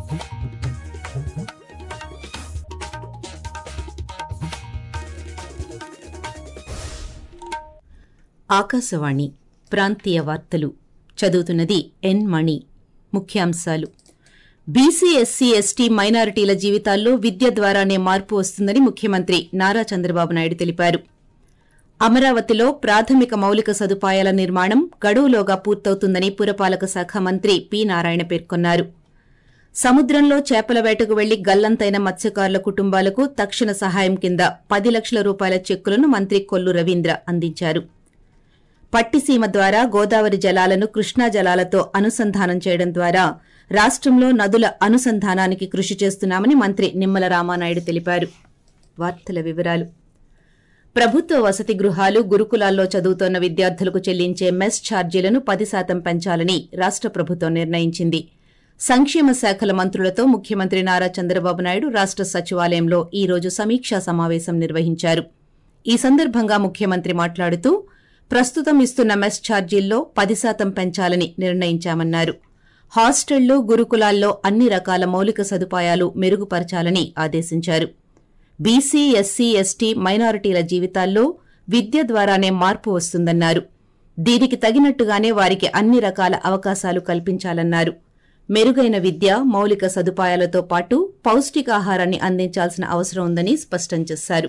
ఆకాశవాణి ప్రాంతీయ వార్తలు చదువుతున్నది ఎన్ మణి ముఖ్యాంశాలు బీసీ ఎస్సీ ఎస్టీ మైనారిటీల జీవితాల్లో విద్య ద్వారానే మార్పు వస్తుందని ముఖ్యమంత్రి నారా చంద్రబాబు నాయుడు తెలిపారు అమరావతిలో ప్రాథమిక మౌలిక సదుపాయాల నిర్మాణం గడువులోగా పూర్తవుతుందని పురపాలక శాఖ మంత్రి పి నారాయణ పేర్కొన్నారు సముద్రంలో చేపల వేటకు వెళ్లి గల్లంతైన మత్స్యకారుల కుటుంబాలకు తక్షణ సహాయం కింద పది లక్షల రూపాయల చెక్కులను మంత్రి కొల్లు రవీంద్ర అందించారు పట్టిసీమ ద్వారా గోదావరి జలాలను కృష్ణా జలాలతో అనుసంధానం చేయడం ద్వారా రాష్టంలో నదుల అనుసంధానానికి కృషి చేస్తున్నామని మంత్రి నిమ్మల రామానాయుడు తెలిపారు వార్తల వివరాలు ప్రభుత్వ వసతి గృహాలు గురుకులాల్లో చదువుతోన్న విద్యార్థులకు చెల్లించే మెస్ ఛార్జీలను పది శాతం పెంచాలని రాష్ట ప్రభుత్వం నిర్ణయించింది సంక్షేమ శాఖల మంత్రులతో ముఖ్యమంత్రి నారా చంద్రబాబు నాయుడు రాష్ట సచివాలయంలో ఈ రోజు సమీక్షా సమావేశం నిర్వహించారు ఈ సందర్భంగా ముఖ్యమంత్రి మాట్లాడుతూ ప్రస్తుతం ఇస్తున్న మెస్ ఛార్జీల్లో పది శాతం పెంచాలని నిర్ణయించామన్నారు హాస్టళ్లు గురుకులాల్లో అన్ని రకాల మౌలిక సదుపాయాలు మెరుగుపరచాలని ఆదేశించారు బీసీ ఎస్సీ ఎస్టీ మైనారిటీల జీవితాల్లో విద్య ద్వారానే మార్పు వస్తుందన్నారు దీనికి తగినట్టుగానే వారికి అన్ని రకాల అవకాశాలు కల్పించాలన్నారు మెరుగైన విద్య మౌలిక సదుపాయాలతో పాటు పౌష్టికాహారాన్ని అందించాల్సిన అవసరం ఉందని స్పష్టం చేశారు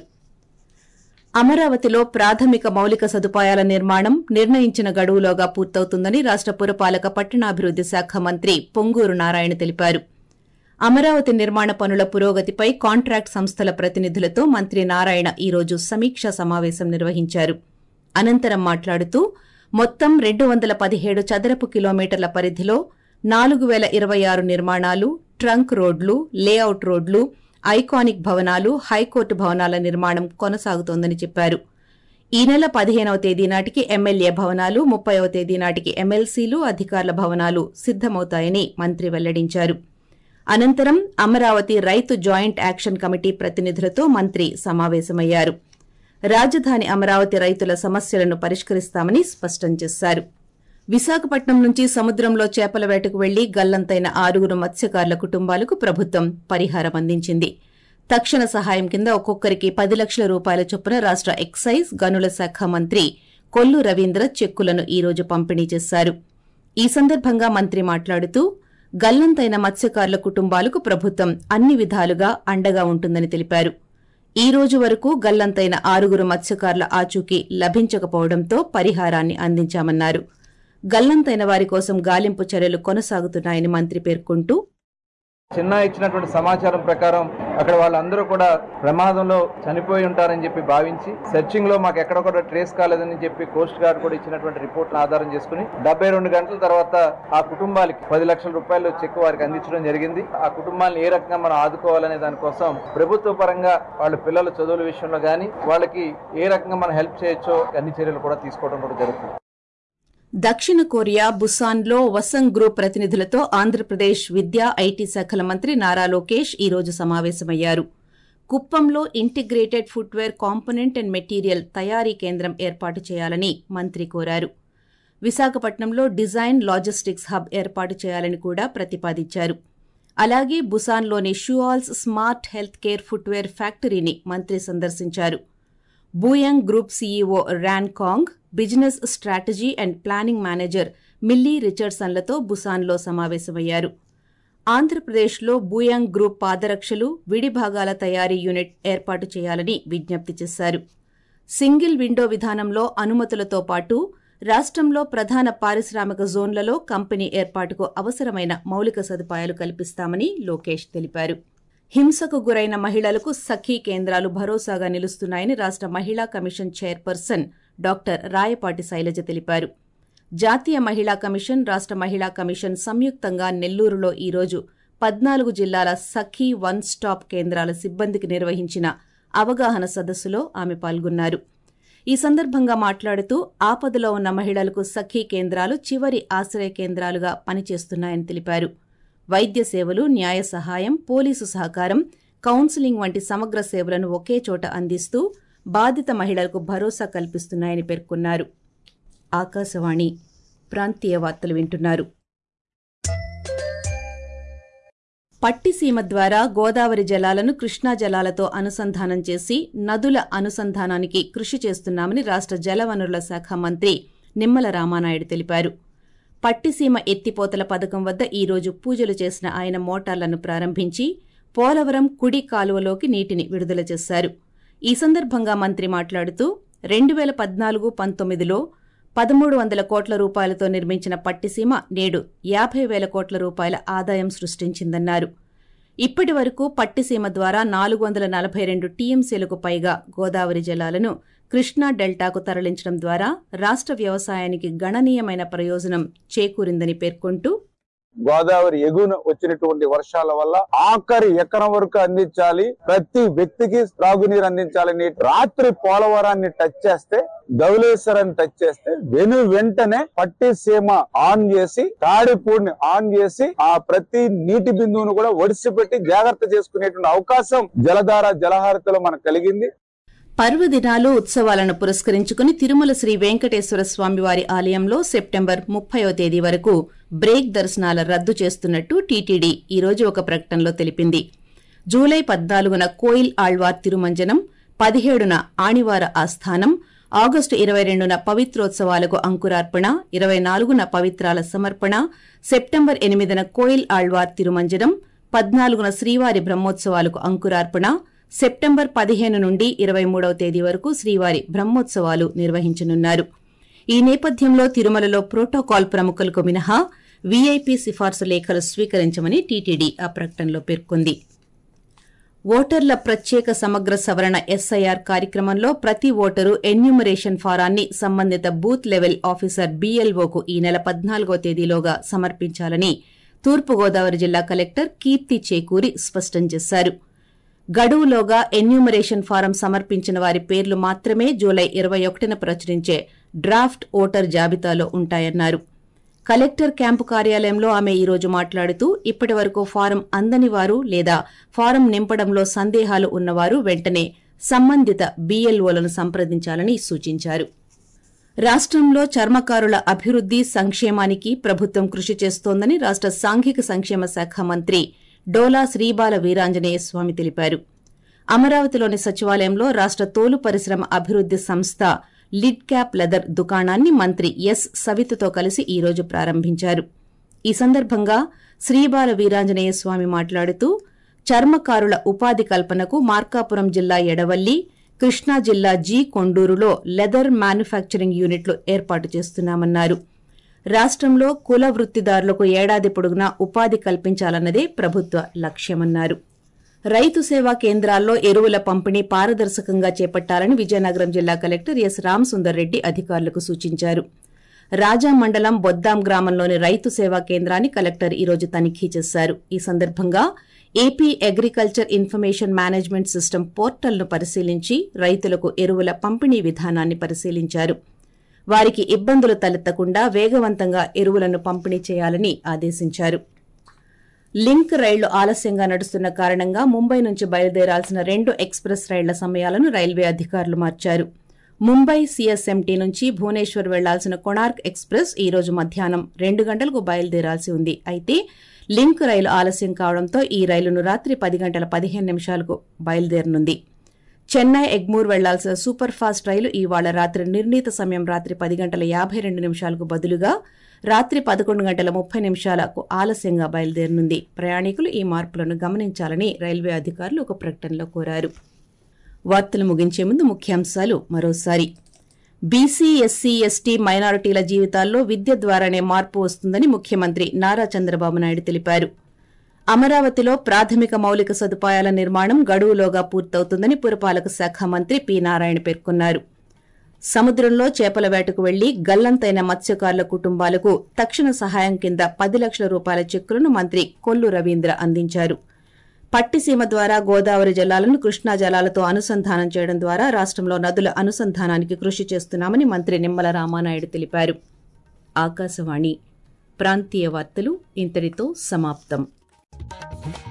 అమరావతిలో ప్రాథమిక మౌలిక సదుపాయాల నిర్మాణం నిర్ణయించిన గడువులోగా పూర్తవుతుందని రాష్ట పురపాలక పట్టణాభివృద్ది శాఖ మంత్రి పొంగూరు నారాయణ తెలిపారు అమరావతి నిర్మాణ పనుల పురోగతిపై కాంట్రాక్ట్ సంస్థల ప్రతినిధులతో మంత్రి నారాయణ ఈ రోజు సమీక్షా సమావేశం నిర్వహించారు అనంతరం మాట్లాడుతూ మొత్తం రెండు వందల పదిహేడు చదరపు కిలోమీటర్ల పరిధిలో నాలుగు వేల ఇరవై ఆరు నిర్మాణాలు ట్రంక్ రోడ్లు లేఅవుట్ రోడ్లు ఐకానిక్ భవనాలు హైకోర్టు భవనాల నిర్మాణం కొనసాగుతోందని చెప్పారు ఈ నెల పదిహేనవ తేదీ నాటికి ఎమ్మెల్యే భవనాలు ముప్పైవ తేదీ నాటికి ఎమ్మెల్సీలు అధికారుల భవనాలు సిద్దమవుతాయని మంత్రి వెల్లడించారు అనంతరం అమరావతి రైతు జాయింట్ యాక్షన్ కమిటీ ప్రతినిధులతో మంత్రి సమావేశమయ్యారు రాజధాని అమరావతి రైతుల సమస్యలను పరిష్కరిస్తామని స్పష్టం చేశారు విశాఖపట్నం నుంచి సముద్రంలో చేపల వేటకు వెళ్లి గల్లంతైన ఆరుగురు మత్స్యకారుల కుటుంబాలకు ప్రభుత్వం పరిహారం అందించింది తక్షణ సహాయం కింద ఒక్కొక్కరికి పది లక్షల రూపాయల చొప్పున రాష్ట ఎక్సైజ్ గనుల శాఖ మంత్రి కొల్లు రవీంద్ర చెక్కులను ఈ రోజు పంపిణీ చేశారు ఈ సందర్భంగా మంత్రి మాట్లాడుతూ గల్లంతైన మత్స్యకారుల కుటుంబాలకు ప్రభుత్వం అన్ని విధాలుగా అండగా ఉంటుందని తెలిపారు ఈ రోజు వరకు గల్లంతైన ఆరుగురు మత్స్యకారుల ఆచూకీ లభించకపోవడంతో పరిహారాన్ని అందించామన్నారు గల్లంతైన వారి కోసం గాలింపు చర్యలు కొనసాగుతున్నాయని మంత్రి పేర్కొంటూ చిన్న ఇచ్చినటువంటి సమాచారం ప్రకారం అక్కడ వాళ్ళందరూ కూడా ప్రమాదంలో చనిపోయి ఉంటారని చెప్పి భావించి సెర్చింగ్ లో మాకు ఎక్కడ కూడా ట్రేస్ కాలేదని చెప్పి కోస్ట్ గార్డ్ కూడా ఇచ్చినటువంటి రిపోర్ట్ ఆధారం చేసుకుని డెబ్బై రెండు గంటల తర్వాత ఆ కుటుంబాలకి పది లక్షల రూపాయలు చెక్ వారికి అందించడం జరిగింది ఆ కుటుంబాలను ఏ రకంగా మనం ఆదుకోవాలనే దానికోసం ప్రభుత్వ పరంగా వాళ్ళ పిల్లల చదువుల విషయంలో కానీ వాళ్ళకి ఏ రకంగా మనం హెల్ప్ చేయొచ్చో అన్ని చర్యలు కూడా తీసుకోవడం కూడా జరుగుతుంది దక్షిణ కొరియా బుసాన్లో వసంగ్ గ్రూప్ ప్రతినిధులతో ఆంధ్రప్రదేశ్ విద్యా ఐటీ శాఖల మంత్రి నారా లోకేష్ ఈ రోజు సమావేశమయ్యారు కుప్పంలో integrated footwear component and material తయారీ కేంద్రం ఏర్పాటు చేయాలని మంత్రి కోరారు విశాఖపట్నంలో డిజైన్ లాజిస్టిక్స్ హబ్ ఏర్పాటు చేయాలని కూడా ప్రతిపాదించారు అలాగే బుసాన్లోని షూఆల్స్ స్మార్ట్ హెల్త్ కేర్ ఫుట్వేర్ ఫ్యాక్టరీని మంత్రి సందర్శించారు Booyoung group CEO Ryan Kang business strategy and planning manager Milly రిచర్డ్సన్లతో బుసాన్లో సమావేశమయ్యారు ఆంధ్రప్రదేశ్లో బూయాంగ్ గ్రూప్ పాదరక్షలు విడి భాగాల తయారీ యూనిట్ ఏర్పాటు చేయాలని విజ్ఞప్తి చేశారు సింగిల్ విండో విధానంలో అనుమతులతో పాటు రాష్టంలో ప్రధాన పారిశ్రామిక జోన్లలో కంపెనీ ఏర్పాటుకు అవసరమైన మౌలిక సదుపాయాలు కల్పిస్తామని లోకేష్ తెలిపారు హింసకు గురైన మహిళలకు సఖీ కేంద్రాలు భరోసాగా నిలుస్తున్నాయని రాష్ట మహిళా commission chairperson doctor Rayapati Sailaja తెలిపారు జాతీయ మహిళా కమిషన్ రాష్ట మహిళా కమిషన్ సంయుక్తంగా నెల్లూరులో ఈ రోజు పద్నాలుగు జిల్లాల సఖీ వన్ స్టాప్ కేంద్రాల సిబ్బందికి నిర్వహించిన అవగాహన సదస్సులో ఆమె పాల్గొన్నారు ఈ సందర్భంగా మాట్లాడుతూ ఆపదలో ఉన్న మహిళలకు సఖీ కేంద్రాలు చివరి ఆశ్రయ కేంద్రాలుగా పనిచేస్తున్నాయని తెలిపారు వైద్య సేవలు న్యాయ సహాయం పోలీసు సహకారం కౌన్సిలింగ్ వంటి సమగ్ర సేవలను ఒకే చోట అందిస్తూ బాధిత మహిళలకు భరోసా కల్పిస్తున్నాయని పేర్కొన్నారు ఆకాశవాణి ప్రాంతీయ వార్తలు వింటున్నారు పట్టిసీమ ద్వారా గోదావరి జలాలను కృష్ణా జలాలతో అనుసంధానం చేసి నదుల అనుసంధానానికి కృషి చేస్తున్నామని రాష్ట జలవనరుల శాఖ మంత్రి నిమ్మల రామానాయుడు తెలిపారు పట్టిసీమ ఎత్తిపోతల పథకం వద్ద ఈ రోజు పూజలు చేసిన ఆయన మోటార్లను ప్రారంభించి పోలవరం కుడి కాలువలోకి నీటిని విడుదల చేశారు ఈ సందర్భంగా మంత్రి మాట్లాడుతూ రెండు వేల పద్నాలుగు పంతొమ్మిదిలో పదమూడు వందల కోట్ల రూపాయలతో నిర్మించిన పట్టిసీమ నేడు యాభై వేల కోట్ల రూపాయల ఆదాయం సృష్టించిందన్నారు ఇప్పటి వరకు పట్టిసీమ ద్వారా నాలుగు వందల నలభై రెండు టీఎంసీలకు పైగా గోదావరి జలాలను కృష్ణా డెల్టాకు తరలించడం ద్వారా రాష్ట్ర వ్యవసాయానికి గణనీయమైన ప్రయోజనం చేకూరిందని పేర్కొంటూ గోదావరి ఎగువన వచ్చినటువంటి వర్షాల వల్ల ఆఖరి ఎకరం వరకు అందించాలి ప్రతి వ్యక్తికి త్రాగునీరు అందించాలని రాత్రి పోలవరాన్ని టచ్ చేస్తే ధవళేశ్వరాన్ని టచ్ చేస్తే వెను వెంటనే పట్టి సీమ ఆన్ చేసి తాడిపూడిని ఆన్ చేసి ఆ ప్రతి నీటి బిందువును కూడా ఒడిసిపెట్టి జాగ్రత్త చేసుకునేటువంటి అవకాశం జలధార జలహారతిలో మనకు కలిగింది పర్వదినాలు ఉత్సవాలను పురస్కరించుకుని తిరుమల శ్రీ వెంకటేశ్వర స్వామివారి ఆలయంలో సెప్టెంబర్ ముప్పయో తేదీ వరకు బ్రేక్ దర్శనాల రద్దు చేస్తున్నట్టు టీటీడీ ఈ రోజు ఒక ప్రకటనలో తెలిపింది జూలై పద్నాలుగున కోయిల్ ఆళ్వార్ తిరుమంజనం పదిహేడున ఆణివార ఆస్థానం ఆగస్టు ఇరవై రెండున పవిత్రోత్సవాలకు అంకురార్పణ ఇరవై నాలుగున పవిత్రాల సమర్పణ సెప్టెంబర్ ఎనిమిదిన కోయిల్ ఆళ్వార్ తిరుమంజనం పద్నాలుగున శ్రీవారి బ్రహ్మోత్సవాలకు అంకురార్పణ సెప్టెంబర్ పదిహేను నుండి ఇరవై మూడవ తేదీ వరకు శ్రీవారి బ్రహ్మోత్సవాలు నిర్వహించనున్నారు ఈ నేపథ్యంలో తిరుమలలో ప్రోటోకాల్ ప్రముఖులకు మినహా వీఐపీ సిఫార్సు లేఖలు స్వీకరించమని టీటీడీ ఆ ప్రకటనలో పేర్కొంది ఓటర్ల ప్రత్యేక సమగ్ర సవరణ ఎస్ఐఆర్ కార్యక్రమంలో ప్రతి ఓటరు ఎన్యూమరేషన్ ఫారాన్ని సంబంధిత బూత్ లెవెల్ ఆఫీసర్ బీఎల్ఓకు ఈ నెల పద్నాలుగో తేదీలోగా సమర్పించాలని తూర్పుగోదావరి జిల్లా కలెక్టర్ కీర్తి చేకూరి స్పష్టం చేశారు గడువులోగా ఎన్యూమరేషన్ ఫారం సమర్పించిన వారి పేర్లు మాత్రమే జూలై ఇరవై ఒకటిన ప్రచురించే డ్రాఫ్ట్ ఓటర్ జాబితాలో ఉంటాయన్నారు కలెక్టర్ క్యాంపు కార్యాలయంలో ఆమె ఈ రోజు మాట్లాడుతూ ఇప్పటి వరకు ఫారం అందని వారు లేదా ఫారం నింపడంలో సందేహాలు ఉన్నవారు వెంటనే సంబంధిత బీఎల్ఓలను సంప్రదించాలని సూచించారు రాష్ట్రంలో చర్మకారుల అభివృద్ది సంక్షేమానికి ప్రభుత్వం కృషి చేస్తోందని రాష్ట్ర సాంఘిక సంక్షేమ శాఖ మంత్రి డోలా శ్రీబాల వీరాంజనేయ స్వామి తెలిపారు అమరావతిలోని సచివాలయంలో రాష్ట్ర తోలు పరిశ్రమ అభివృద్ది సంస్థ లిడ్ క్యాప్ లెదర్ దుకాణాన్ని మంత్రి ఎస్ సవితతో కలిసి ఈ రోజు ప్రారంభించారు ఈ సందర్భంగా శ్రీబాల వీరాంజనేయ స్వామి మాట్లాడుతూ చర్మకారుల ఉపాధి కల్పనకు మార్కాపురం జిల్లా ఎడవల్లి కృష్ణా జిల్లా జీ కొండూరులో లెదర్ మ్యానుఫ్యాక్చరింగ్ యూనిట్లు ఏర్పాటు చేస్తున్నామన్నారు రాష్ట్రంలో కుల వృత్తిదారులకు ఏడాది పొడుగునా ఉపాధి కల్పించాలన్నదే ప్రభుత్వ లక్ష్యమన్నారు రైతు సేవా కేంద్రాల్లో ఎరువుల పంపిణీ పారదర్శకంగా చేపట్టాలని విజయనగరం జిల్లా కలెక్టర్ ఎస్ రామసుందర్ రెడ్డి అధికారులకు సూచించారు రాజా మండలం బొద్దాం గ్రామంలోని రైతు సేవా కేంద్రాన్ని కలెక్టర్ ఈ రోజు తనిఖీ చేశారు ఈ సందర్భంగా AP agriculture information management system పోర్టల్ను పరిశీలించి రైతులకు ఎరువుల పంపిణీ విధానాన్ని పరిశీలించారు వారికి ఇబ్బందులు తలెత్తకుండా వేగవంతంగా ఎరువులను పంపిణీ చేయాలని ఆదేశించారు లింక్ రైళ్లు ఆలస్యంగా నడుస్తున్న కారణంగా ముంబై నుంచి బయలుదేరాల్సిన రెండు ఎక్స్ప్రెస్ రైళ్ల సమయాలను రైల్వే అధికారులు మార్చారు ముంబై సీఎస్ఎంటీ నుంచి భువనేశ్వర్ వెళ్లాల్సిన కొణార్క్ ఎక్స్ప్రెస్ ఈ రోజు మధ్యాహ్నం రెండు గంటలకు బయలుదేరాల్సి ఉంది అయితే లింక్ రైలు ఆలస్యం కావడంతో ఈ రైలును రాత్రి పది గంటల పదిహేను నిమిషాలకు బయలుదేరనుంది చెన్నై ఎగ్మూర్ వెళ్లాల్సిన సూపర్ ఫాస్ట్ రైలు ఇవాళ రాత్రి నిర్ణీత సమయం రాత్రి పది గంటల యాభై రెండు నిమిషాలకు బదులుగా రాత్రి పదకొండు గంటల ముప్పై నిమిషాలకు ఆలస్యంగా బయలుదేరనుంది ప్రయాణికులు ఈ మార్పులను గమనించాలని రైల్వే అధికారులు ఒక ప్రకటనలో కోరారు వార్తలు ముగించే ముందు ముఖ్యాంశాలు మరోసారి బీసీ ఎస్సీ ఎస్టీ మైనారిటీల జీవితాల్లో విద్య ద్వారానే మార్పు వస్తుందని ముఖ్యమంత్రి నారా చంద్రబాబు నాయుడు తెలిపారు అమరావతిలో ప్రాథమిక మౌలిక సదుపాయాల నిర్మాణం గడువులోగా పూర్తవుతుందని పురపాలక శాఖ మంత్రి పి నారాయణ పేర్కొన్నారు సముద్రంలో చేపల వేటకు వెళ్లి గల్లంతైన మత్స్యకారుల కుటుంబాలకు తక్షణ సహాయం కింద పది లక్షల రూపాయల చెక్కులను మంత్రి కొల్లు రవీంద్ర అందించారు పట్టిసీమ ద్వారా గోదావరి జలాలను కృష్ణా జలాలతో అనుసంధానం చేయడం ద్వారా రాష్ట్రంలో నదుల అనుసంధానానికి కృషి చేస్తున్నామని మంత్రి నిమ్మల రామానాయుడు తెలిపారు ఆకాశవాణి ప్రాంతీయ వార్తలు ఇంతటితో సమాప్తం